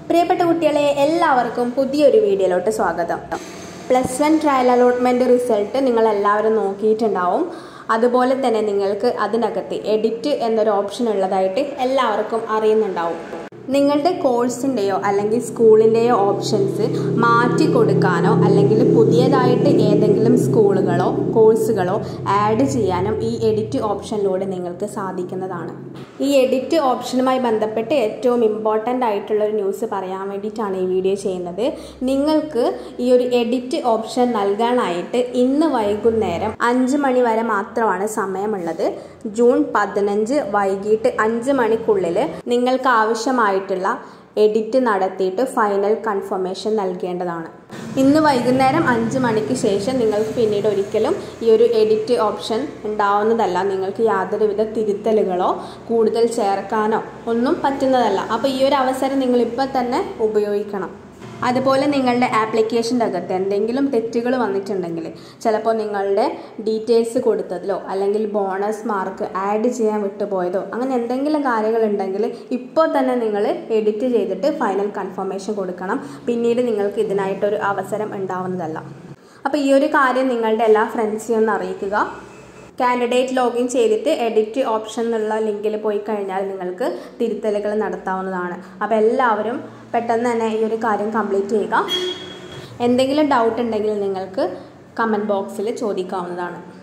പ്രിയപ്പെട്ട കുട്ടികളെ എല്ലാവർക്കും പുതിയൊരു വീഡിയോയിലോട്ട് സ്വാഗതം plus one trial allotment result നിങ്ങൾ എല്ലാവരും നോക്കിയിട്ടുണ്ടാവും അതുപോലെ തന്നെ നിങ്ങൾക്ക് അതിനകത്ത് എഡിറ്റ് എന്നൊരു ഓപ്ഷൻ ഉള്ളതായിട്ട് എല്ലാവർക്കും അറിയുന്നുണ്ടാവും നിങ്ങളുടെ കോഴ്സിൻ്റെയോ അല്ലെങ്കിൽ സ്കൂളിൻ്റെയോ ഓപ്ഷൻസ് മാറ്റി കൊടുക്കാനോ അല്ലെങ്കിൽ പുതിയതായിട്ട് ഏതെങ്കിലും സ്കൂളുകളോ കോഴ്സുകളോ ആഡ് ചെയ്യാനും ഈ എഡിറ്റ് ഓപ്ഷനിലൂടെ നിങ്ങൾക്ക് സാധിക്കുന്നതാണ് ഈ എഡിറ്റ് ഓപ്ഷനുമായി ബന്ധപ്പെട്ട് ഏറ്റവും ഇമ്പോർട്ടൻ്റ് ആയിട്ടുള്ള ഒരു ന്യൂസ് പറയാൻ വേണ്ടിയിട്ടാണ് ഈ വീഡിയോ ചെയ്യുന്നത് നിങ്ങൾക്ക് ഈ ഒരു എഡിറ്റ് ഓപ്ഷൻ നൽകാനായിട്ട് ഇന്ന് വൈകുന്നേരം അഞ്ച് മണി വരെ മാത്രമാണ് സമയമുള്ളത് ജൂൺ പതിനഞ്ച് വൈകിട്ട് അഞ്ച് മണിക്കുള്ളിൽ നിങ്ങൾക്ക് ആവശ്യമായിട്ടുള്ള എഡിറ്റ് നടത്തിയിട്ട് ഫൈനൽ കൺഫർമേഷൻ നൽകേണ്ടതാണ് ഇന്ന് വൈകുന്നേരം അഞ്ച് മണിക്ക് ശേഷം നിങ്ങൾക്ക് പിന്നീട് ഒരിക്കലും ഈ ഒരു എഡിറ്റ് ഓപ്ഷൻ ഉണ്ടാവുന്നതല്ല നിങ്ങൾക്ക് യാതൊരുവിധ തിരുത്തലുകളോ കൂടുതൽ ചേർക്കാനോ ഒന്നും പറ്റുന്നതല്ല അപ്പോൾ ഈ ഒരു അവസരം നിങ്ങൾ ഇപ്പോൾ തന്നെ ഉപയോഗിക്കണം അതുപോലെ നിങ്ങളുടെ ആപ്ലിക്കേഷൻ്റെ അകത്ത് എന്തെങ്കിലും തെറ്റുകൾ വന്നിട്ടുണ്ടെങ്കിൽ ചിലപ്പോൾ നിങ്ങളുടെ ഡീറ്റെയിൽസ് കൊടുത്തതിലോ അല്ലെങ്കിൽ ബോണസ് മാർക്ക് ആഡ് ചെയ്യാൻ വിട്ടുപോയതോ അങ്ങനെ എന്തെങ്കിലും കാര്യങ്ങളുണ്ടെങ്കിൽ ഇപ്പോൾ തന്നെ നിങ്ങൾ എഡിറ്റ് ചെയ്തിട്ട് ഫൈനൽ കൺഫർമേഷൻ കൊടുക്കണം പിന്നീട് നിങ്ങൾക്ക് ഇതിനായിട്ടൊരു അവസരം ഉണ്ടാവുന്നതല്ല അപ്പോൾ ഈ ഒരു കാര്യം നിങ്ങളുടെ എല്ലാ ഫ്രണ്ട്സിനും ഒന്ന് അറിയിക്കുക കാൻഡിഡേറ്റ് ലോഗിൻ ചെയ്തിട്ട് എഡിറ്റ് ഓപ്ഷൻ എന്നുള്ള ലിങ്കിൽ പോയി കഴിഞ്ഞാൽ നിങ്ങൾക്ക് തിരുത്തലുകൾ നടത്താവുന്നതാണ് അപ്പോൾ എല്ലാവരും പെട്ടെന്ന് തന്നെ ഈ ഒരു കാര്യം കംപ്ലീറ്റ് ചെയ്യുക എന്തെങ്കിലും ഡൗട്ട് ഉണ്ടെങ്കിൽ നിങ്ങൾക്ക് കമൻറ്റ് ബോക്സിൽ ചോദിക്കാവുന്നതാണ്